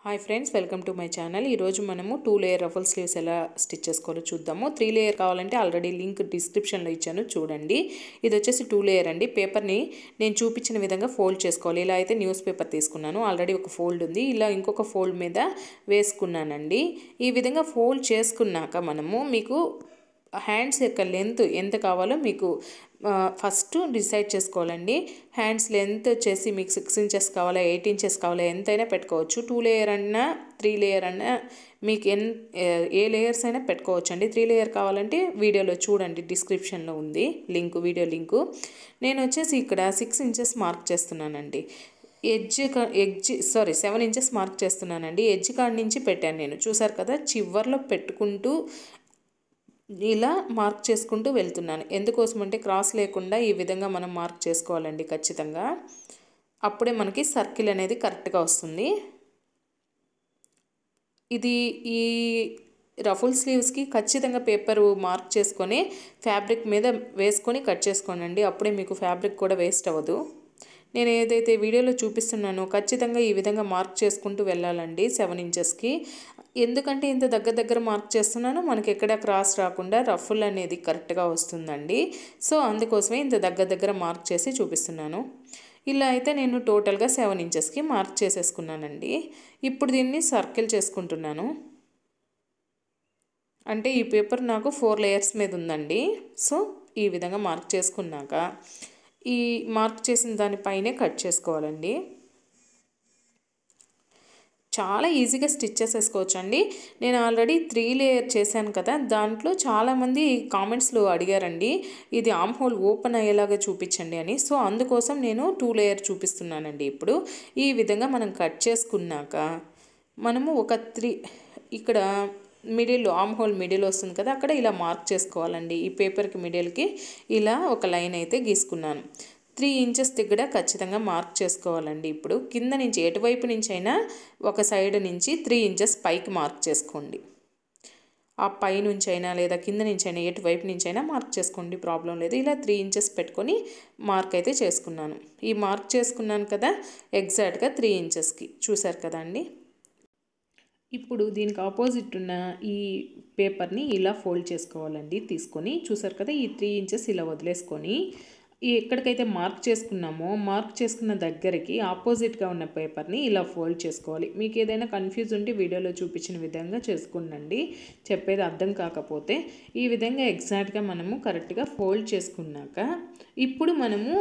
hi friends welcome to my channel ఈరోజు మనము two layer ruffle sleeves ఎలా stitch చేసుకోవాలో చూద్దాము త్రీ లేయర్ కావాలంటే ఆల్రెడీ లింక్ డిస్క్రిప్షన్లో ఇచ్చాను చూడండి ఇది వచ్చేసి టూ లేయర్ అండి పేపర్ని నేను చూపించిన విధంగా ఫోల్డ్ చేసుకోవాలి ఇలా అయితే న్యూస్ పేపర్ తీసుకున్నాను ఆల్రెడీ ఒక ఫోల్డ్ ఉంది ఇలా ఇంకొక ఫోల్డ్ మీద వేసుకున్నానండి ఈ విధంగా ఫోల్డ్ చేసుకున్నాక మనము మీకు హ్యాండ్స్ యొక్క లెంత్ ఎంత కావాలో మీకు ఫస్ట్ డిసైడ్ చేసుకోవాలండి హ్యాండ్స్ లెంత్ వచ్చేసి మీకు సిక్స్ ఇంచెస్ కావాలా ఎయిట్ ఇంచెస్ కావాలా ఎంతైనా పెట్టుకోవచ్చు టూ లేయర్ అన్నా త్రీ లేయర్ అన్నా మీకు ఎన్ ఏ లేయర్స్ అయినా పెట్టుకోవచ్చు అండి త్రీ లేయర్ కావాలంటే వీడియోలో చూడండి డిస్క్రిప్షన్లో ఉంది లింక్ వీడియో లింకు నేను వచ్చేసి ఇక్కడ సిక్స్ ఇంచెస్ మార్క్ చేస్తున్నానండి edge edge sorry seven inches mark చేస్తున్నానండి ఎడ్జ్ కాడి నుంచి పెట్టాను నేను చూసారు కదా చివర్లో పెట్టుకుంటూ ఇలా మార్క్ చేసుకుంటూ వెళ్తున్నాను ఎందుకోసం అంటే క్రాస్ లేకుండా ఈ విధంగా మనం మార్క్ చేసుకోవాలండి ఖచ్చితంగా అప్పుడే మనకి సర్కిల్ అనేది కరెక్ట్గా వస్తుంది ఇది ఈ రఫుల్ స్లీవ్స్కి ఖచ్చితంగా పేపర్ మార్క్ చేసుకొని ఫ్యాబ్రిక్ మీద వేసుకొని కట్ చేసుకోనండి అప్పుడే మీకు ఫ్యాబ్రిక్ కూడా వేస్ట్ అవ్వదు నేను ఏదైతే వీడియోలో చూపిస్తున్నానో ఖచ్చితంగా ఈ విధంగా మార్క్ చేసుకుంటూ వెళ్ళాలండి సెవెన్ ఇంచెస్కి ఎందుకంటే ఇంత దగ్గర దగ్గర మార్క్ చేస్తున్నానో మనకి ఎక్కడ క్రాస్ రాకుండా రఫుల్ అనేది కరెక్ట్గా వస్తుందండి సో అందుకోసమే ఇంత దగ్గర దగ్గర మార్క్ చేసి చూపిస్తున్నాను ఇలా అయితే నేను టోటల్గా సెవెన్ ఇంచెస్కి మార్క్ చేసేసుకున్నానండి ఇప్పుడు దీన్ని సర్కిల్ చేసుకుంటున్నాను అంటే ఈ పేపర్ నాకు ఫోర్ లేయర్స్ మీద ఉందండి సో ఈ విధంగా మార్క్ చేసుకున్నాక ఈ మార్క్ చేసిన దానిపైనే కట్ చేసుకోవాలండి చాలా ఈజీగా స్టిచ్ చేసేసుకోవచ్చు అండి నేను ఆల్రెడీ త్రీ లేయర్ చేశాను కదా దాంట్లో చాలామంది కామెంట్స్లో అడిగారండి ఇది ఆమ్ హోల్ ఓపెన్ అయ్యేలాగా చూపించండి అని సో అందుకోసం నేను టూ లేయర్ చూపిస్తున్నానండి ఇప్పుడు ఈ విధంగా మనం కట్ చేసుకున్నాక మనము ఒక త్రీ ఇక్కడ మిడిల్ ఆమ్ హోల్ మిడిల్ వస్తుంది కదా అక్కడ ఇలా మార్క్ చేసుకోవాలండి ఈ పేపర్కి మిడిల్కి ఇలా ఒక లైన్ అయితే గీసుకున్నాను త్రీ ఇంచెస్ దగ్గర ఖచ్చితంగా మార్క్ చేసుకోవాలండి ఇప్పుడు కింద నుంచి ఎటువైపు నుంచి అయినా ఒక సైడ్ నుంచి త్రీ ఇంచెస్ పైకి మార్క్ చేసుకోండి ఆ పై నుంచి అయినా లేదా కింద నుంచి అయినా ఎటువైపు నుంచి అయినా మార్క్ చేసుకోండి ప్రాబ్లం లేదు ఇలా త్రీ ఇంచెస్ పెట్టుకొని మార్క్ అయితే చేసుకున్నాను ఈ మార్క్ చేసుకున్నాను కదా ఎగ్జాక్ట్గా త్రీ ఇంచెస్కి చూసారు కదా అండి ఇప్పుడు దీనికి ఆపోజిట్ ఉన్న ఈ పేపర్ని ఇలా ఫోల్డ్ చేసుకోవాలండి తీసుకొని చూసారు కదా ఈ త్రీ ఇంచెస్ ఇలా వదిలేసుకొని ఈ ఎక్కడికైతే మార్క్ చేసుకున్నామో మార్క్ చేసుకున్న దగ్గరికి ఆపోజిట్గా ఉన్న పేపర్ని ఇలా ఫోల్డ్ చేసుకోవాలి మీకు ఏదైనా కన్ఫ్యూజ్ ఉంటే వీడియోలో చూపించిన విధంగా చేసుకునండి చెప్పేది అర్థం కాకపోతే ఈ విధంగా ఎగ్జాక్ట్గా మనము కరెక్ట్గా ఫోల్డ్ చేసుకున్నాక ఇప్పుడు మనము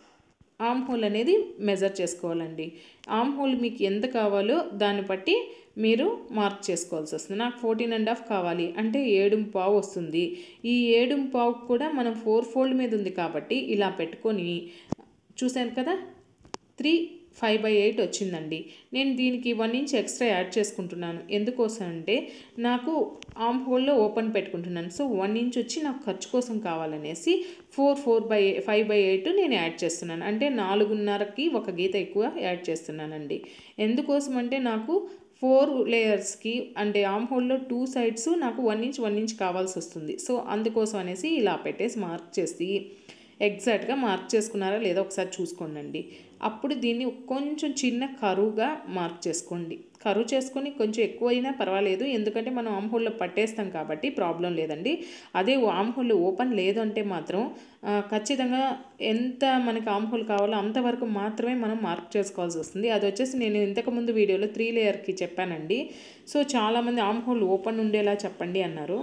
ఆమ్ హోల్ అనేది మెజర్ చేసుకోవాలండి ఆమ్ హోల్ మీకు ఎంత కావాలో దాన్ని బట్టి మీరు మార్క్ చేసుకోవాల్సి వస్తుంది నాకు ఫోర్టీన్ అండ్ హాఫ్ కావాలి అంటే ఏడు పావు వస్తుంది ఈ ఏడు పావు కూడా మనం ఫోర్ ఫోల్డ్ మీద ఉంది కాబట్టి ఇలా పెట్టుకొని చూశాను కదా త్రీ ఫైవ్ బై ఎయిట్ వచ్చిందండి నేను దీనికి వన్ ఇంచ్ ఎక్స్ట్రా యాడ్ చేసుకుంటున్నాను ఎందుకోసం అంటే నాకు ఆమ్ హోల్లో ఓపెన్ పెట్టుకుంటున్నాను సో వన్ ఇంచ్ వచ్చి నాకు ఖర్చు కోసం కావాలనేసి four four by five by eight నేను యాడ్ చేస్తున్నాను అంటే నాలుగున్నరకి ఒక గీత ఎక్కువ యాడ్ చేస్తున్నానండి ఎందుకోసం అంటే నాకు ఫోర్ లేయర్స్కి అంటే ఆమ్ హోల్లో టూ సైడ్స్ నాకు వన్ ఇంచ్ వన్ ఇంచ్ కావాల్సి వస్తుంది సో అందుకోసం అనేసి ఇలా పెట్టేసి మార్క్ చేసి ఎగ్జాక్ట్గా మార్క్ చేసుకున్నారా లేదా ఒకసారి చూసుకోండి అప్పుడు దీన్ని కొంచెం చిన్న కరువుగా మార్క్ చేసుకోండి కరువు చేసుకొని కొంచెం ఎక్కువ అయినా పర్వాలేదు ఎందుకంటే మనం ఆమ్ హోల్లో పట్టేస్తాం కాబట్టి ప్రాబ్లం లేదండి అదే ఆమ్ హోల్ ఓపెన్ లేదు అంటే మాత్రం ఖచ్చితంగా ఎంత మనకి ఆమ్ హోల్ కావాలో అంతవరకు మాత్రమే మనం మార్క్ చేసుకోవాల్సి వస్తుంది అది వచ్చేసి నేను ఇంతకుముందు వీడియోలో త్రీ లేయర్కి చెప్పానండి సో చాలామంది ఆమ్ హోల్ ఓపెన్ ఉండేలా చెప్పండి అన్నారు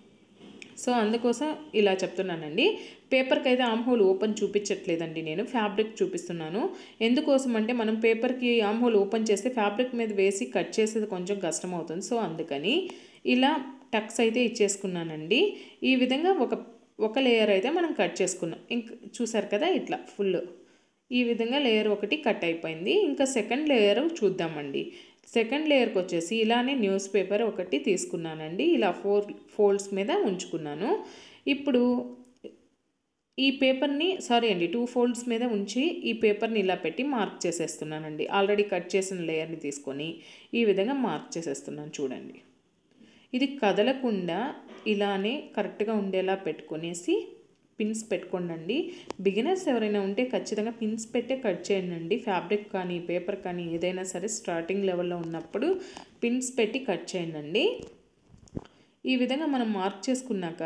సో అందుకోసం ఇలా చెప్తున్నానండి పేపర్కి అయితే ఆమ్ హోల్ ఓపెన్ చూపించట్లేదండి నేను ఫ్యాబ్రిక్ చూపిస్తున్నాను ఎందుకోసం అంటే మనం పేపర్కి ఆమ్ హోల్ ఓపెన్ చేస్తే ఫ్యాబ్రిక్ మీద వేసి కట్ చేసేది కొంచెం కష్టం అవుతుంది సో అందుకని ఇలా టక్స్ అయితే ఇచ్చేసుకున్నానండి ఈ విధంగా ఒక ఒక లేయర్ అయితే మనం కట్ చేసుకున్నాం ఇంక చూసారు కదా ఇట్లా ఫుల్ ఈ విధంగా లేయర్ ఒకటి కట్ అయిపోయింది ఇంకా సెకండ్ లేయర్ చూద్దామండి సెకండ్ లేయర్కి వచ్చేసి ఇలానే న్యూస్ పేపర్ ఒకటి తీసుకున్నానండి ఇలా ఫోర్ ఫోల్డ్స్ మీద ఉంచుకున్నాను ఇప్పుడు ఈ పేపర్ని సారీ అండి టూ ఫోల్డ్స్ మీద ఉంచి ఈ పేపర్ని ఇలా పెట్టి మార్క్ చేసేస్తున్నానండి ఆల్రెడీ కట్ చేసిన లేయర్ని తీసుకొని ఈ విధంగా మార్క్ చేసేస్తున్నాను చూడండి ఇది కదలకుండా ఇలానే కరెక్ట్గా ఉండేలా పెట్టుకొనేసి పిన్స్ పెట్టుకోండి బిగినర్స్ ఎవరైనా ఉంటే ఖచ్చితంగా పిన్స్ పెట్టే కట్ చేయండి ఫ్యాబ్రిక్ కానీ పేపర్ కానీ ఏదైనా సరే స్టార్టింగ్ లెవెల్లో ఉన్నప్పుడు పిన్స్ పెట్టి కట్ చేయండి ఈ విధంగా మనం మార్క్ చేసుకున్నాక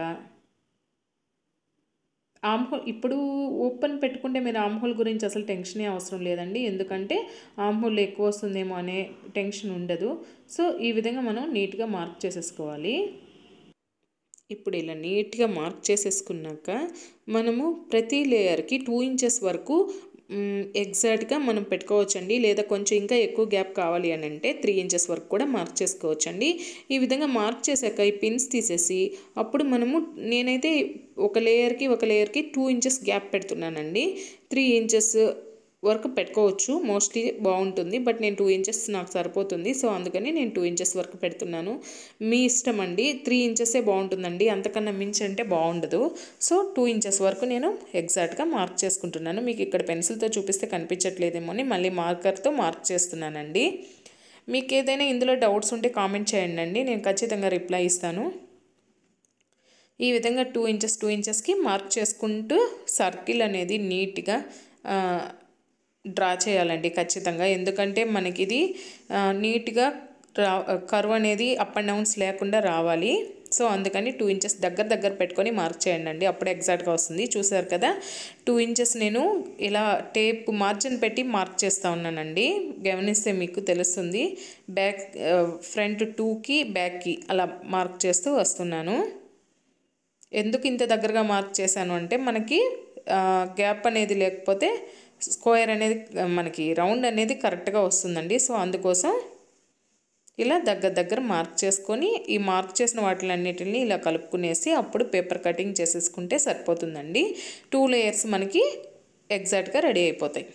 ఆమ్ హోల్ ఇప్పుడు ఓపెన్ పెట్టుకుంటే మీరు ఆమ్ హోల్ గురించి అసలు టెన్షనే అవసరం లేదండి ఎందుకంటే ఆమ్ హోల్ ఎక్కువ వస్తుందేమో అనే టెన్షన్ ఉండదు సో ఈ విధంగా మనం నీట్గా మార్క్ చేసేసుకోవాలి ఇప్పుడు ఇలా నీట్గా మార్క్ చేసేసుకున్నాక మనము ప్రతి లేయర్కి టూ ఇంచెస్ వరకు ఎగ్జాక్ట్గా మనం పెట్టుకోవచ్చండి లేదా కొంచెం ఇంకా ఎక్కువ గ్యాప్ కావాలి అని అంటే త్రీ ఇంచెస్ వరకు కూడా మార్క్ చేసుకోవచ్చండి ఈ విధంగా మార్క్ చేశాక ఈ పిన్స్ తీసేసి అప్పుడు మనము నేనైతే ఒక లేయర్కి ఒక లేయర్కి టూ ఇంచెస్ గ్యాప్ పెడుతున్నానండి త్రీ ఇంచెస్ వరకు పెట్టుకోవచ్చు మోస్ట్లీ బాగుంటుంది బట్ నేను టూ ఇంచెస్ నాకు సరిపోతుంది సో అందుకని నేను టూ ఇంచెస్ వరకు పెడుతున్నాను మీ ఇష్టం అండి త్రీ ఇంచెసే బాగుంటుందండి అంతకన్నా మించి అంటే బాగుండదు సో టూ ఇంచెస్ వరకు నేను ఎగ్జాక్ట్గా మార్క్ చేసుకుంటున్నాను మీకు ఇక్కడ పెన్సిల్తో చూపిస్తే కనిపించట్లేదేమో అని మళ్ళీ మార్కర్తో మార్క్ చేస్తున్నానండి మీకు ఏదైనా ఇందులో డౌట్స్ ఉంటే కామెంట్ చేయండి అండి నేను ఖచ్చితంగా రిప్లై ఇస్తాను ఈ విధంగా టూ ఇంచెస్ టూ ఇంచెస్కి మార్క్ చేసుకుంటూ సర్కిల్ అనేది నీట్గా డ్రా చేయాలండి ఖచ్చితంగా ఎందుకంటే మనకి ఇది నీట్గా రా కర్వ్ అనేది అప్ అండ్ డౌన్స్ లేకుండా రావాలి సో అందుకని టూ ఇంచెస్ దగ్గర దగ్గర పెట్టుకొని మార్క్ చేయండి అండి అప్పుడు ఎగ్జాక్ట్గా వస్తుంది చూసారు కదా టూ ఇంచెస్ నేను ఇలా టేప్ మార్జిన్ పెట్టి మార్క్ చేస్తూ ఉన్నానండి గమనిస్తే మీకు తెలుస్తుంది బ్యాక్ ఫ్రంట్ టూకి బ్యాక్కి అలా మార్క్ చేస్తూ వస్తున్నాను ఎందుకు ఇంత దగ్గరగా మార్క్ చేశాను అంటే మనకి గ్యాప్ అనేది లేకపోతే స్క్వేర్ అనేది మనకి రౌండ్ అనేది కరెక్ట్గా వస్తుందండి సో అందుకోసం ఇలా దగ్గర దగ్గర మార్క్ చేసుకొని ఈ మార్క్ చేసిన వాటిలన్నిటిని ఇలా కలుపుకునేసి అప్పుడు పేపర్ కటింగ్ చేసేసుకుంటే సరిపోతుందండి టూ లేయర్స్ మనకి ఎగ్జాక్ట్గా రెడీ అయిపోతాయి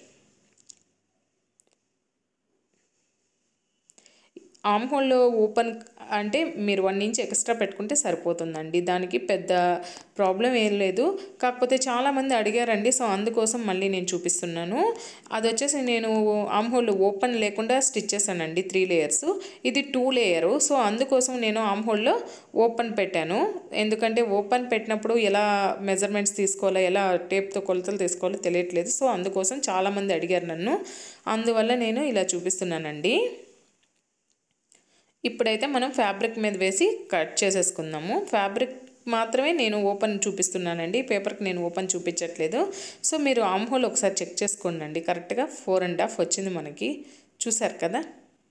ఆమ్ హోల్లో ఓపెన్ అంటే మీరు వన్ ఇంచ్ ఎక్స్ట్రా పెట్టుకుంటే సరిపోతుందండి దానికి పెద్ద ప్రాబ్లం ఏం లేదు కాకపోతే చాలామంది అడిగారండి సో అందుకోసం మళ్ళీ నేను చూపిస్తున్నాను అది వచ్చేసి నేను ఆమ్ హోల్ ఓపెన్ లేకుండా స్టిచ్ చేశానండి త్రీ లేయర్స్ ఇది టూ లేయరు సో అందుకోసం నేను ఆమ్ హోల్లో ఓపెన్ పెట్టాను ఎందుకంటే ఓపెన్ పెట్టినప్పుడు ఎలా మెజర్మెంట్స్ తీసుకోవాలో ఎలా టేప్తో కొలతలు తీసుకోవాలో తెలియట్లేదు సో అందుకోసం చాలామంది అడిగారు నన్ను అందువల్ల నేను ఇలా చూపిస్తున్నానండి ఇప్పుడైతే మనం ఫ్యాబ్రిక్ మీద వేసి కట్ చేసేసుకుందాము ఫ్యాబ్రిక్ మాత్రమే నేను ఓపెన్ చూపిస్తున్నానండి పేపర్కి నేను ఓపెన్ చూపించట్లేదు సో మీరు ఆమ్ హోల్ ఒకసారి చెక్ చేసుకోండి కరెక్ట్గా ఫోర్ అండ్ హాఫ్ వచ్చింది మనకి చూసారు కదా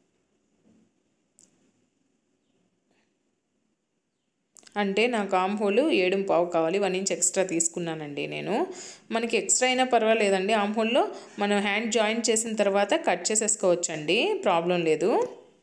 అంటే నాకు ఆమ్ హోల్ ఏడు పావు కావాలి వన్ ఇంచ్ ఎక్స్ట్రా తీసుకున్నానండి నేను మనకి ఎక్స్ట్రా అయినా పర్వాలేదండి ఆమ్ హోల్లో మనం హ్యాండ్ జాయిన్ చేసిన తర్వాత కట్ చేసేసుకోవచ్చండి ప్రాబ్లం లేదు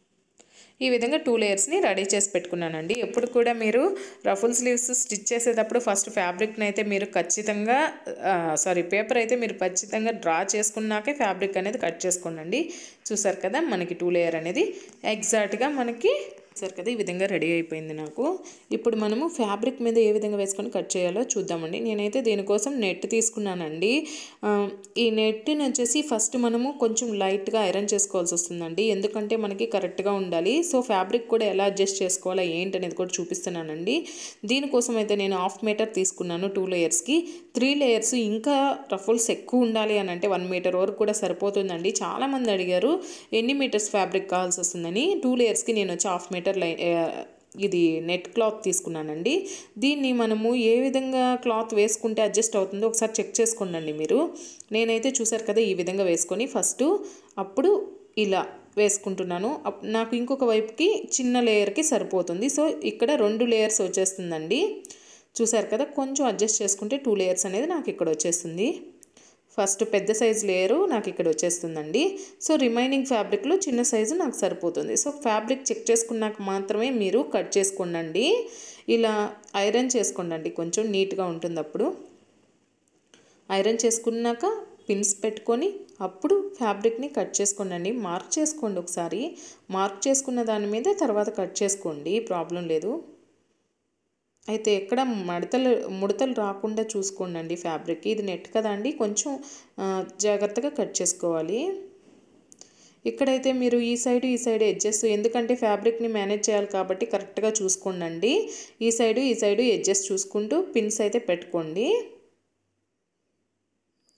ఈ విధంగా టూ లేయర్స్ని రెడీ చేసి పెట్టుకున్నానండి ఎప్పుడు కూడా మీరు రఫుల్ స్లీవ్స్ స్టిచ్ చేసేటప్పుడు ఫస్ట్ ఫ్యాబ్రిక్ని అయితే మీరు ఖచ్చితంగా సారీ పేపర్ అయితే మీరు ఖచ్చితంగా డ్రా చేసుకున్నాకే ఫ్యాబ్రిక్ అనేది కట్ చేసుకోండి చూసారు కదా మనకి టూ లేయర్ అనేది ఎగ్జాక్ట్గా మనకి చూసారు కదా ఈ విధంగా రెడీ అయిపోయింది నాకు ఇప్పుడు మనము ఫ్యాబ్రిక్ మీద ఏ విధంగా వేసుకొని కట్ చేయాలో చూద్దామండి నేనైతే దీనికోసం నెట్ తీసుకున్నానండి ఈ నెట్ని వచ్చేసి ఫస్ట్ మనము కొంచెం లైట్గా ఐరన్ చేసుకోవాల్సి వస్తుందండి ఎందుకంటే మనకి కరెక్ట్గా ఉండాలి సో ఫ్యాబ్రిక్ కూడా ఎలా అడ్జస్ట్ చేసుకోవాలా ఏంటి అనేది కూడా చూపిస్తున్నానండి దీనికోసం అయితే నేను హాఫ్ మీటర్ తీసుకున్నాను టూ లేయర్స్కి త్రీ లేయర్స్ ఇంకా రఫుల్స్ ఎక్కువ ఉండాలి అని అంటే వన్ మీటర్ వరకు కూడా సరిపోతుందండి చాలామంది అడిగారు ఎన్ని మీటర్స్ ఫ్యాబ్రిక్ కావాల్సి వస్తుందని టూ లేయర్స్కి నేను వచ్చి హాఫ్ మీటర్ లై ఇది నెట్ క్లాత్ తీసుకున్నానండి దీన్ని మనము ఏ విధంగా క్లాత్ వేసుకుంటే అడ్జస్ట్ అవుతుందో ఒకసారి చెక్ చేసుకోండి మీరు నేనైతే చూసారు కదా ఈ విధంగా వేసుకొని ఫస్ట్ అప్పుడు ఇలా వేసుకుంటున్నాను నాకు ఇంకొక వైపుకి చిన్న లేయర్కి సరిపోతుంది సో ఇక్కడ రెండు లేయర్స్ వచ్చేస్తుందండి చూసారు కదా కొంచెం అడ్జస్ట్ చేసుకుంటే టూ లేయర్స్ అనేది నాకు ఇక్కడ వచ్చేస్తుంది ఫస్ట్ పెద్ద సైజు లేయరు నాకు ఇక్కడ వచ్చేస్తుందండి సో రిమైనింగ్ ఫ్యాబ్రిక్లో చిన్న సైజు నాకు సరిపోతుంది సో ఫ్యాబ్రిక్ చెక్ చేసుకున్నాక మాత్రమే మీరు కట్ చేసుకోండి ఇలా ఐరన్ చేసుకోండి కొంచెం నీట్గా ఉంటుంది అప్పుడు ఐరన్ చేసుకున్నాక పిన్స్ పెట్టుకొని అప్పుడు ఫ్యాబ్రిక్ని కట్ చేసుకోండి మార్క్ చేసుకోండి ఒకసారి మార్క్ చేసుకున్న దాని మీద తర్వాత కట్ చేసుకోండి ప్రాబ్లం లేదు అయితే ఎక్కడ మడతలు ముడతలు రాకుండా చూసుకోండి ఫ్యాబ్రిక్ ఇది నెట్ కదా అండి కొంచెం జాగ్రత్తగా కట్ చేసుకోవాలి ఇక్కడైతే మీరు ఈ సైడ్ ఈ సైడ్ ఎడ్జెస్ ఎందుకంటే ఫ్యాబ్రిక్ని మేనేజ్ చేయాలి కాబట్టి కరెక్ట్గా చూసుకోండి ఈ సైడు ఈ సైడు ఎడ్జెస్ చూసుకుంటూ పిన్స్ అయితే పెట్టుకోండి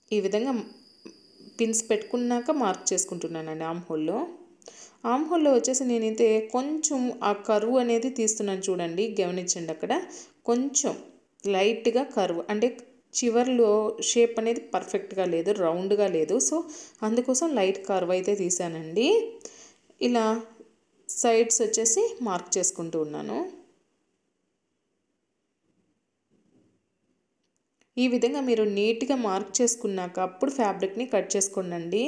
ఈ విధంగా పిన్స్ పెట్టుకున్నాక మార్క్ చేసుకుంటున్నానండి ఆమ్ హోల్లో ఆమ్ హోల్లో వచ్చేసి నేనైతే కొంచెం ఆ కరువు అనేది తీస్తున్నాను చూడండి గమనించండి అక్కడ కొంచెం లైట్గా కరువు అంటే చివర్లో షేప్ అనేది పర్ఫెక్ట్గా లేదు రౌండ్గా లేదు సో అందుకోసం లైట్ కర్వ్ అయితే తీసానండి ఇలా సైడ్స్ వచ్చేసి మార్క్ చేసుకుంటూ ఉన్నాను ఈ విధంగా మీరు నీట్గా మార్క్ చేసుకున్నాక అప్పుడు ఫ్యాబ్రిక్ని కట్ చేసుకోండి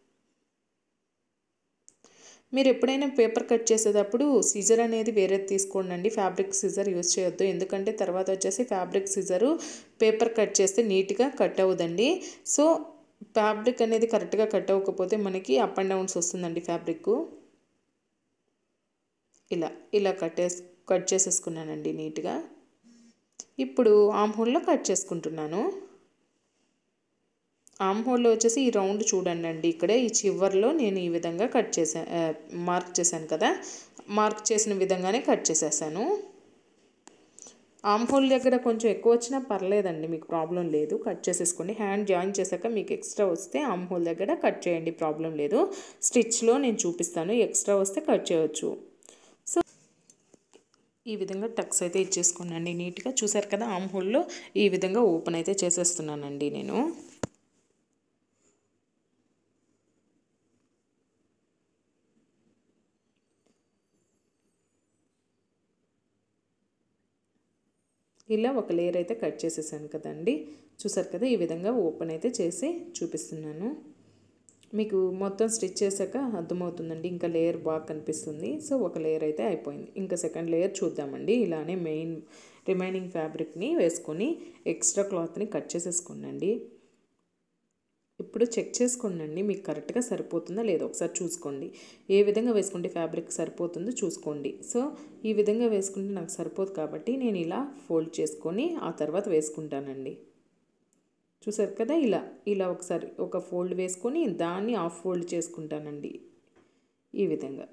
మీరు ఎప్పుడైనా పేపర్ కట్ చేసేటప్పుడు సిజర్ అనేది వేరే తీసుకోండి ఫ్యాబ్రిక్ సిజర్ యూజ్ చేయొద్దు ఎందుకంటే తర్వాత వచ్చేసి ఫ్యాబ్రిక్ సిజరు పేపర్ కట్ చేస్తే నీట్గా కట్ అవ్వదండి సో ఫ్యాబ్రిక్ అనేది కరెక్ట్గా కట్ అవ్వకపోతే మనకి అప్ అండ్ డౌన్స్ వస్తుందండి ఫ్యాబ్రిక్ ఇలా ఇలా కట్టేసి కట్ చేసేసుకున్నానండి నీట్గా ఇప్పుడు ఆమ్ హోల్లో కట్ చేసుకుంటున్నాను ఆమ్ హోల్లో వచ్చేసి ఈ రౌండ్ చూడండి అండి ఇక్కడ ఈ చివర్లో నేను ఈ విధంగా కట్ చేసా మార్క్ చేశాను కదా మార్క్ చేసిన విధంగానే కట్ చేసేసాను ఆమ్ హోల్ దగ్గర కొంచెం ఎక్కువ వచ్చినా పర్లేదండి మీకు ప్రాబ్లం లేదు కట్ చేసేసుకోండి హ్యాండ్ జాయిన్ చేశాక మీకు ఎక్స్ట్రా వస్తే ఆమ్ హోల్ దగ్గర కట్ చేయండి ప్రాబ్లం లేదు స్టిచ్లో నేను చూపిస్తాను ఎక్స్ట్రా వస్తే కట్ చేయవచ్చు సో ఈ విధంగా టక్స్ అయితే ఇచ్చేసుకోనండి నీట్గా చూసారు కదా ఆమ్ హోల్లో ఈ విధంగా ఓపెన్ అయితే చేసేస్తున్నానండి నేను ఇలా ఒక లేయర్ అయితే కట్ చేసేసాను కదండి చూసారు కదా ఈ విధంగా ఓపెన్ అయితే చేసి చూపిస్తున్నాను మీకు మొత్తం స్టిచ్ చేశాక అర్థమవుతుందండి ఇంకా లేయర్ బాగా కనిపిస్తుంది సో ఒక లేయర్ అయితే అయిపోయింది ఇంకా సెకండ్ లేయర్ చూద్దామండి ఇలానే మెయిన్ రిమైనింగ్ ఫ్యాబ్రిక్ని వేసుకొని ఎక్స్ట్రా క్లాత్ని కట్ చేసేసుకోండి ఇప్పుడు చెక్ చేసుకోండి మీకు కరెక్ట్గా సరిపోతుందా లేదో ఒకసారి చూసుకోండి ఏ విధంగా వేసుకుంటే ఫ్యాబ్రిక్ సరిపోతుందో చూసుకోండి సో ఈ విధంగా వేసుకుంటే నాకు సరిపోదు కాబట్టి నేను ఇలా ఫోల్డ్ చేసుకొని ఆ తర్వాత వేసుకుంటానండి చూసారు కదా ఇలా ఇలా ఒకసారి ఒక ఫోల్డ్ వేసుకొని దాన్ని ఆఫ్ ఫోల్డ్ చేసుకుంటానండి ఈ విధంగా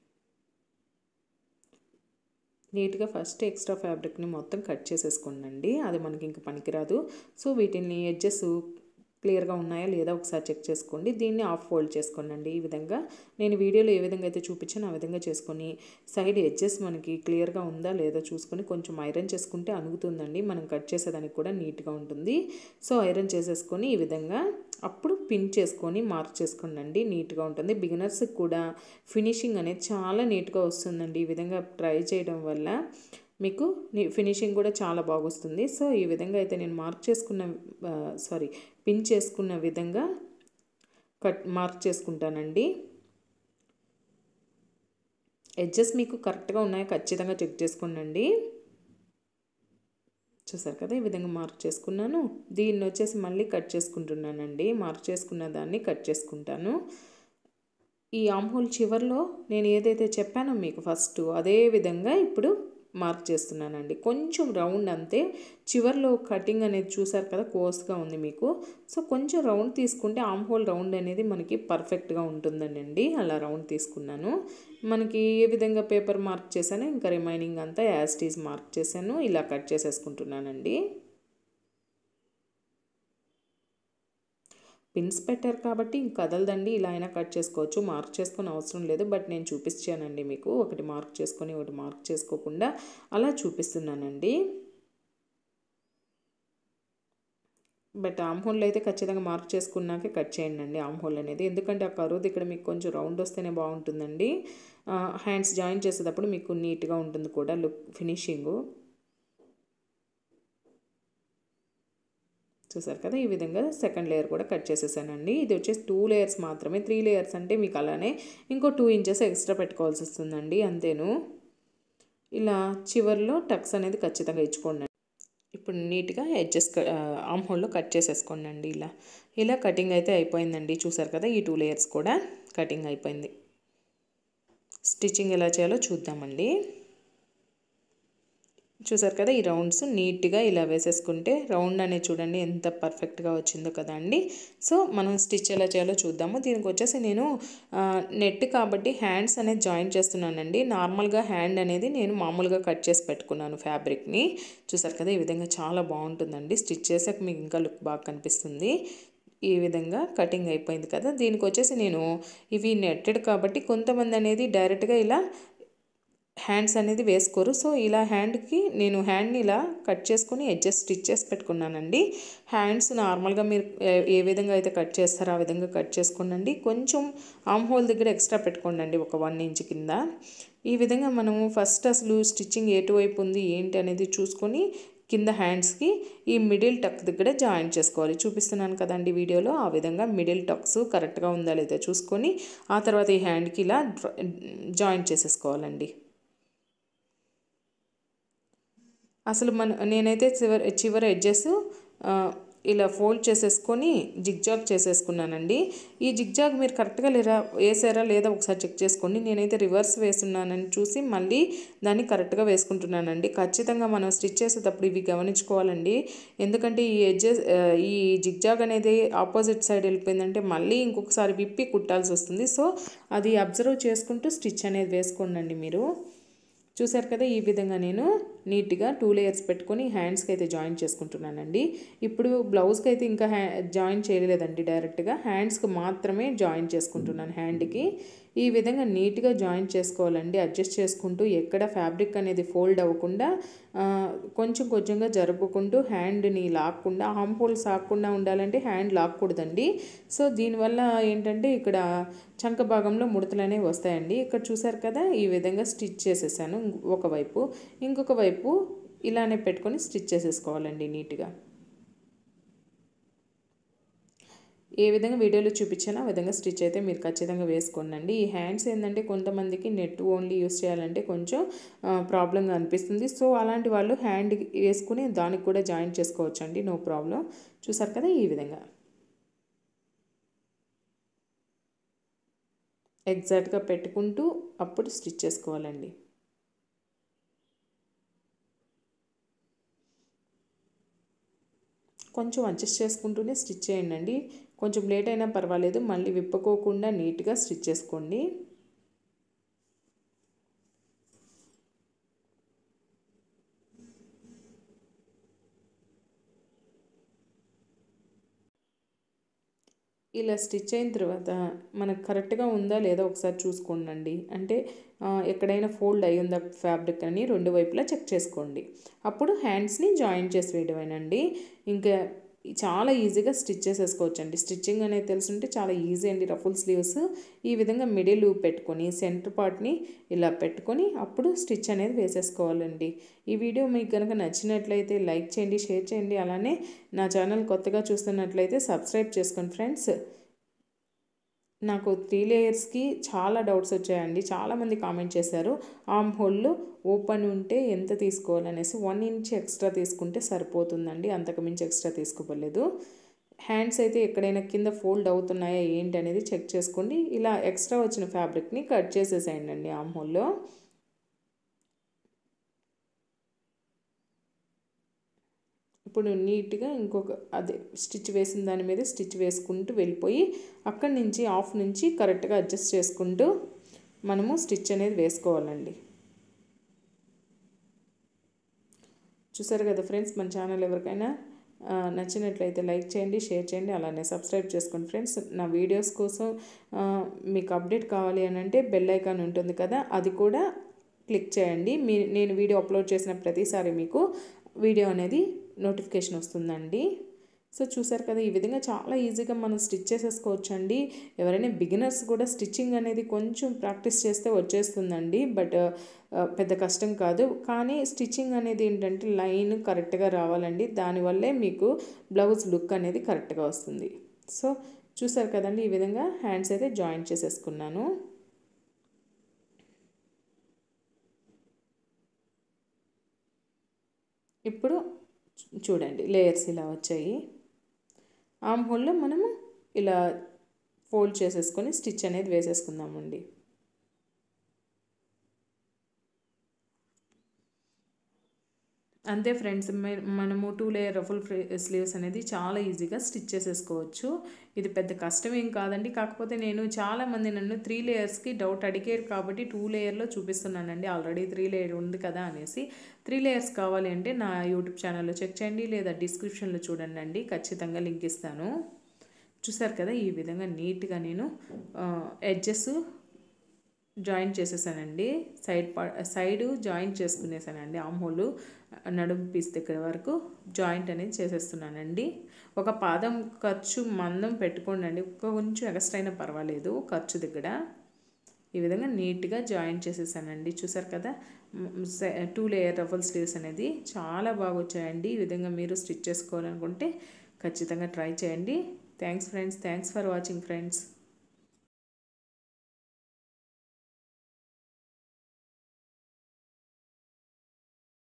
నీట్గా ఫస్ట్ ఎక్స్ట్రా ఫ్యాబ్రిక్ని మొత్తం కట్ చేసేసుకోండి అది మనకి ఇంక పనికిరాదు సో వీటిని ఎడ్జెస్ క్లియర్గా ఉన్నాయా లేదా ఒకసారి చెక్ చేసుకోండి దీన్ని ఆఫ్ ఫోల్డ్ చేసుకోండి ఈ విధంగా నేను వీడియోలో ఏ విధంగా అయితే చూపించానో ఆ విధంగా చేసుకొని సైడ్ ఎడ్జెస్ మనకి క్లియర్గా ఉందా లేదా చూసుకొని కొంచెం ఐరన్ చేసుకుంటే అనుగుతుందండి మనం కట్ చేసేదానికి కూడా నీట్గా ఉంటుంది సో ఐరన్ చేసేసుకొని ఈ విధంగా అప్పుడు పిన్ చేసుకొని మార్క్ చేసుకోండి నీట్గా ఉంటుంది బిగినర్స్కి కూడా ఫినిషింగ్ అనేది చాలా నీట్గా వస్తుందండి ఈ విధంగా ట్రై చేయడం వల్ల మీకు ఫినిషింగ్ కూడా చాలా బాగొస్తుంది సో ఈ విధంగా అయితే నేను మార్క్ చేసుకున్న సారీ పిన్ చేసుకున్న విధంగా కట్ మార్క్ చేసుకుంటానండి ఎడ్జెస్ మీకు కరెక్ట్గా ఉన్నాయో ఖచ్చితంగా చెక్ చేసుకోండి చూసారు కదా ఈ విధంగా మార్క్ చేసుకున్నాను దీన్ని వచ్చేసి మళ్ళీ కట్ చేసుకుంటున్నానండి మార్క్ చేసుకున్న దాన్ని కట్ చేసుకుంటాను ఈ ఆమ్హోల్ చివర్లో నేను ఏదైతే చెప్పానో మీకు ఫస్ట్ అదే విధంగా ఇప్పుడు మార్క్ చేస్తున్నానండి కొంచెం రౌండ్ అంతే చివర్లో కటింగ్ అనేది చూసారు కదా కోర్స్గా ఉంది మీకు సో కొంచెం రౌండ్ తీసుకుంటే ఆమ్ హోల్ రౌండ్ అనేది మనకి పర్ఫెక్ట్గా ఉంటుందండి అలా రౌండ్ తీసుకున్నాను మనకి ఏ విధంగా పేపర్ మార్క్ చేశానో ఇంకా రిమైనింగ్ అంతా యాస్టీస్ మార్క్ చేశాను ఇలా కట్ చేసేసుకుంటున్నానండి పిన్స్ పెట్టారు కాబట్టి ఇంక కదలదండి ఇలా అయినా కట్ చేసుకోవచ్చు మార్క్ చేసుకొని అవసరం లేదు బట్ నేను చూపించానండి మీకు ఒకటి మార్క్ చేసుకొని ఒకటి మార్క్ చేసుకోకుండా అలా చూపిస్తున్నానండి బట్ ఆమ్ హోల్ అయితే ఖచ్చితంగా మార్క్ చేసుకున్నాకే కట్ చేయండి అండి ఆమ్ హోల్ అనేది ఎందుకంటే ఆ కరువుది ఇక్కడ మీకు కొంచెం రౌండ్ వస్తేనే బాగుంటుందండి హ్యాండ్స్ జాయిన్ చేసేటప్పుడు మీకు నీట్గా ఉంటుంది కూడా లుక్ ఫినిషింగు చూసారు కదా ఈ విధంగా సెకండ్ లేయర్ కూడా కట్ చేసేసానండి ఇది వచ్చేసి టూ లేయర్స్ మాత్రమే త్రీ లేయర్స్ అంటే మీకు అలానే ఇంకో టూ ఇంచెస్ ఎక్స్ట్రా పెట్టుకోవాల్సి వస్తుందండి అంతేను ఇలా చివర్లో టక్స్ అనేది ఖచ్చితంగా ఇచ్చుకోండి ఇప్పుడు నీట్గా ఎడ్జెస్ ఆమ్ హోల్లో కట్ చేసేసుకోండి ఇలా ఇలా కటింగ్ అయితే అయిపోయిందండి చూసారు కదా ఈ టూ లేయర్స్ కూడా కటింగ్ అయిపోయింది స్టిచ్చింగ్ ఎలా చేయాలో చూద్దామండి చూసారు కదా ఈ రౌండ్స్ నీట్గా ఇలా వేసేసుకుంటే రౌండ్ అనేది చూడండి ఎంత పర్ఫెక్ట్గా వచ్చిందో కదా అండి సో మనం స్టిచ్ ఎలా చేయాలో చూద్దాము దీనికి వచ్చేసి నేను నెట్ కాబట్టి హ్యాండ్స్ అనేది జాయిన్ చేస్తున్నానండి నార్మల్గా హ్యాండ్ అనేది నేను మామూలుగా కట్ చేసి పెట్టుకున్నాను ఫ్యాబ్రిక్ని చూసారు కదా ఈ విధంగా చాలా బాగుంటుందండి స్టిచ్ చేసాక మీకు ఇంకా లుక్ బాగా కనిపిస్తుంది ఈ విధంగా కటింగ్ అయిపోయింది కదా దీనికి వచ్చేసి నేను ఇవి నెట్టెడ్ కాబట్టి కొంతమంది అనేది డైరెక్ట్గా ఇలా హ్యాండ్స్ అనేది వేసుకోరు సో ఇలా హ్యాండ్కి నేను హ్యాండ్ని ఇలా కట్ చేసుకుని ఎడ్జెస్ స్టిచ్ చేసి పెట్టుకున్నానండి హ్యాండ్స్ నార్మల్గా మీరు ఏ- ఏ విధంగా అయితే కట్ చేస్తారో ఆ విధంగా కట్ చేసుకోండి కొంచెం ఆమ్ హోల్ దగ్గర ఎక్స్ట్రా పెట్టుకోండి ఒక వన్ ఇంచ్ కింద ఈ విధంగా మనము ఫస్ట్ అసలు స్టిచ్చింగ్ ఎటువైపు ఉంది ఏంటి అనేది చూసుకొని కింద హ్యాండ్స్కి ఈ మిడిల్ టక్ దగ్గర జాయిన్ చేసుకోవాలి చూపిస్తున్నాను కదండి వీడియోలో ఆ విధంగా మిడిల్ టక్స్ కరెక్ట్గా ఉందా లేదా చూసుకొని ఆ తర్వాత ఈ హ్యాండ్కి ఇలా జాయిన్ చేసేసుకోవాలండి అసలు మన నేనైతే చివరి చివరి ఎడ్జెస్ ఇలా ఫోల్డ్ చేసేసుకొని జిగ్జాగ్ చేసేసుకున్నానండి ఈ జిగ్జాగ్ మీరు కరెక్ట్గా లేరా వేసారా లేదా ఒకసారి చెక్ చేసుకోండి నేనైతే రివర్స్ వేస్తున్నానని చూసి మళ్ళీ దాన్ని కరెక్ట్గా వేసుకుంటున్నానండి ఖచ్చితంగా మనం స్టిచ్ చేసేటప్పుడు ఇవి గమనించుకోవాలండి ఎందుకంటే ఈ ఎడ్జెస్ ఈ జిగ్జాగ్ అనేది ఆపోజిట్ సైడ్ వెళ్ళిపోయిందంటే మళ్ళీ ఇంకొకసారి విప్పి కుట్టాల్సి వస్తుంది సో అది అబ్జర్వ్ చేసుకుంటూ స్టిచ్ అనేది వేసుకోండి మీరు చూసారు కదా ఈ విధంగా నేను నీట్గా టూ లేయర్స్ పెట్టుకొని హ్యాండ్స్కి అయితే జాయిన్ చేసుకుంటున్నానండి ఇప్పుడు బ్లౌజ్కి అయితే ఇంకా హ్యా జాయిన్ చేయలేదండి డైరెక్ట్గా హ్యాండ్స్కి మాత్రమే జాయిన్ చేసుకుంటున్నాను హ్యాండ్కి ఈ విధంగా నీట్గా జాయిన్ చేసుకోవాలండి అడ్జస్ట్ చేసుకుంటూ ఎక్కడ ఫ్యాబ్రిక్ అనేది ఫోల్డ్ అవ్వకుండా ఆ, కొంచెం కొంచెంగా జరుపుకుంటూ హ్యాండ్ని లాక్కుండా హామ్ హోల్ సాగకుండా ఉండాలంటే హ్యాండ్ లాక్కూడదండి సో దీనివల్ల ఏంటంటే ఇక్కడ చంక భాగంలో ముడతలు అనేవి వస్తాయండి ఇక్కడ చూసారు కదా ఈ విధంగా స్టిచ్ చేసేసాను ఒకవైపు ఇంకొక వైపు ఇలానే పెట్టుకొని స్టిచ్ చేసేసుకోవాలండి నీట్గా ఏ విధంగా వీడియోలో చూపించానో ఆ విధంగా స్టిచ్ అయితే మీరు ఖచ్చితంగా వేసుకోండి ఈ హ్యాండ్స్ ఏంటంటే కొంతమందికి నెట్ ఓన్లీ యూస్ చేయాలంటే కొంచెం ప్రాబ్లంగా అనిపిస్తుంది సో అలాంటి వాళ్ళు హ్యాండ్ వేసుకుని దానికి కూడా జాయిన్ చేసుకోవచ్చండి నో ప్రాబ్లం చూసారు కదా ఈ విధంగా ఎగ్జాక్ట్గా పెట్టుకుంటూ అప్పుడు స్టిచ్ చేసుకోవాలండి కొంచెం అడ్జస్ట్ చేసుకుంటూనే స్టిచ్ చేయండి కొంచెం లేట్ అయినా పర్వాలేదు మళ్ళీ విప్పుకోకుండా నీట్గా స్టిచ్ చేసుకోండి ఇలా స్టిచ్ అయిన తర్వాత మనకు కరెక్ట్గా ఉందా లేదా ఒకసారి చూసుకోండి అంటే ఆ, ఎక్కడైనా ఫోల్డ్ అయి ఉందా ఫ్యాబ్రిక్ అని రెండు వైపులా చెక్ చేసుకోండి అప్పుడు హ్యాండ్స్ని జాయిన్ చేసి వేయడమేనండి ఇంకా చాలా ఈజీగా స్టిచ్ చేసేసుకోవచ్చు అండి స్టిచ్చింగ్ అనేది తెలుసుంటే చాలా ఈజీ అండి రఫుల్ స్లీవ్స్ ఈ విధంగా మిడిల్ పెట్టుకొని సెంటర్ పార్ట్ని ఇలా పెట్టుకొని అప్పుడు స్టిచ్ అనేది వేసేసుకోవాలండి ఈ వీడియో మీకు కనుక నచ్చినట్లయితే లైక్ చేయండి షేర్ చేయండి అలానే నా ఛానల్ కొత్తగా చూస్తున్నట్లయితే సబ్స్క్రైబ్ చేసుకోండి ఫ్రెండ్స్ నాకు త్రీ లేయర్స్కి చాలా డౌట్స్ వచ్చాయండి చాలామంది కామెంట్ చేశారు ఆమ్ హోల్ ఓపెన్ ఉంటే ఎంత తీసుకోవాలనేసి వన్ ఇంచ్ ఎక్స్ట్రా తీసుకుంటే సరిపోతుందండి అంతకు మించి ఎక్స్ట్రా తీసుకోవలేదు హ్యాండ్స్ అయితే ఎక్కడైనా కింద ఫోల్డ్ అవుతున్నాయా ఏంటి అనేది చెక్ చేసుకోండి ఇలా ఎక్స్ట్రా వచ్చిన ఫ్యాబ్రిక్ని కట్ చేసేసేయండి అండి ఆమ్ హోల్లో ఇప్పుడు నీట్గా ఇంకొక అదే స్టిచ్ వేసిన దాని మీద స్టిచ్ వేసుకుంటూ వెళ్ళిపోయి అక్కడి నుంచి ఆఫ్ నుంచి కరెక్ట్గా అడ్జస్ట్ చేసుకుంటూ మనము స్టిచ్ అనేది వేసుకోవాలండి చూసారు కదా ఫ్రెండ్స్ మన ఛానల్ ఎవరికైనా ఆ, నచ్చినట్లయితే లైక్ చేయండి షేర్ చేయండి అలానే సబ్స్క్రైబ్ చేసుకోండి ఫ్రెండ్స్ నా వీడియోస్ కోసం ఆ, మీకు అప్డేట్ కావాలి అని అంటే బెల్ ఐకాన్ ఉంటుంది కదా అది కూడా క్లిక్ చేయండి మీ నేను వీడియో అప్లోడ్ చేసిన ప్రతిసారి మీకు వీడియో అనేది నోటిఫికేషన్ వస్తుందండి సో చూసారు కదా ఈ విధంగా చాలా ఈజీగా మనం స్టిచ్ చేసేసుకోవచ్చండి ఎవరైనా బిగినర్స్ కూడా స్టిచ్చింగ్ అనేది కొంచెం ప్రాక్టీస్ చేస్తే వచ్చేస్తుందండి బట్ పెద్ద కష్టం కాదు కానీ స్టిచ్చింగ్ అనేది ఏంటంటే లైన్ కరెక్ట్గా రావాలండి దానివల్లే మీకు బ్లౌజ్ లుక్ అనేది కరెక్ట్గా వస్తుంది సో చూసారు కదండి ఈ విధంగా హ్యాండ్స్ అయితే జాయిన్ చేసేసుకున్నాను ఇప్పుడు చూ- చూడండి లేయర్స్ ఇలా వచ్చాయి ఆమ్ హోల్లో మనము ఇలా ఫోల్డ్ చేసేసుకొని స్టిచ్ అనేది వేసేసుకుందామండి అంతే ఫ్రెండ్స్ మే- మనము టూ లేయర్ రఫుల్ స్లీవ్స్ అనేది చాలా ఈజీగా స్టిచ్ చేసేసుకోవచ్చు ఇది పెద్ద కష్టం ఏం కాదండి కాకపోతే నేను చాలా మంది నన్ను త్రీ లేయర్స్కి డౌట్ అడిగారు కాబట్టి టూ లేయర్లో చూపిస్తున్నానండి ఆల్రెడీ త్రీ లేయర్ ఉంది కదా అనేసి త్రీ లేయర్స్ కావాలి అంటే నా యూట్యూబ్ ఛానల్లో చెక్ చేయండి లేదా డిస్క్రిప్షన్లో చూడండి అండి ఖచ్చితంగా లింక్ ఇస్తాను చూసారు కదా ఈ విధంగా నీట్గా నేను ఎడ్జెస్ జాయింట్ చేసేసానండి సైడ్ పా సైడ్ జాయింట్ చేసుకునేసానండి ఆమ్ హోల్ నడుము పీస్ దగ్గర వరకు జాయింట్ అనేది చేసేస్తున్నానండి ఒక పాదం ఖర్చు మందం పెట్టుకోండి అండి కొంచెం ఎక్స్ట్రా అయినా పర్వాలేదు ఖర్చు దగ్గర ఈ విధంగా నీట్గా జాయింట్ చేసేసానండి చూసారు కదా టూ లేయర్ రఫల్ స్లీవ్స్ అనేది చాలా బాగా వచ్చాయండి ఈ విధంగా మీరు స్టిచ్ చేసుకోవాలనుకుంటే ఖచ్చితంగా ట్రై చేయండి thanks friends thanks for watching friends